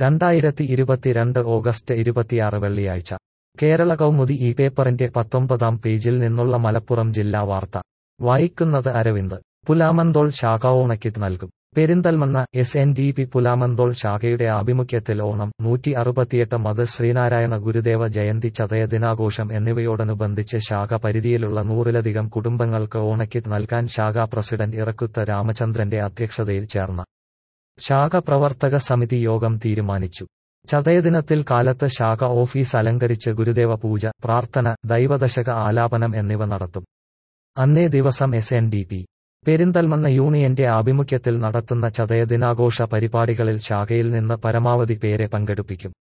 രണ്ടായിരത്തി ഇരുപത്തിരണ്ട് ഓഗസ്റ്റ് ഇരുപത്തിയാറ് വെള്ളിയാഴ്ച കേരള കൗമുദി ഈ പേപ്പറിന്റെ പത്തൊമ്പതാം പേജിൽ നിന്നുള്ള മലപ്പുറം ജില്ലാ വാർത്ത വായിക്കുന്നത് അരവിന്ദ് പുലാമന്തോൾ ശാഖ ഓണക്കിറ്റ് നൽകും Perinthalmanna S N D P Pulamanthol ശാഖയുടെ ആഭിമുഖ്യത്തിൽ ഓണം നൂറ്റി അറുപത്തിയെട്ട് മത് ശ്രീനാരായണ ഗുരുദേവ ജയന്തി ചതയ ദിനാഘോഷം എന്നിവയോടനുബന്ധിച്ച് ശാഖ പരിധിയിലുള്ള നൂറിലധികം കുടുംബങ്ങൾക്ക് ഓണക്കിറ്റ് നൽകാൻ ശാഖാ പ്രസിഡന്റ് ഇറക്കുത്ത രാമചന്ദ്രന്റെ അധ്യക്ഷതയിൽ ചേർന്ന ശാഖ പ്രവർത്തക സമിതി യോഗം തീരുമാനിച്ചു ചതയദിനത്തിൽ കാലത്ത് ശാഖ ഓഫീസ് അലങ്കരിച്ച് ഗുരുദേവ പൂജ പ്രാർത്ഥന ദൈവദശക ആലാപനം എന്നിവ നടത്തും അന്നേ ദിവസം S N D P Perinthalmanna യൂണിയന്റെ ആഭിമുഖ്യത്തിൽ നടത്തുന്ന ചതയ ദിനാഘോഷ പരിപാടികളിൽ ശാഖയിൽ നിന്ന് പരമാവധി പേരെ പങ്കെടുപ്പിക്കും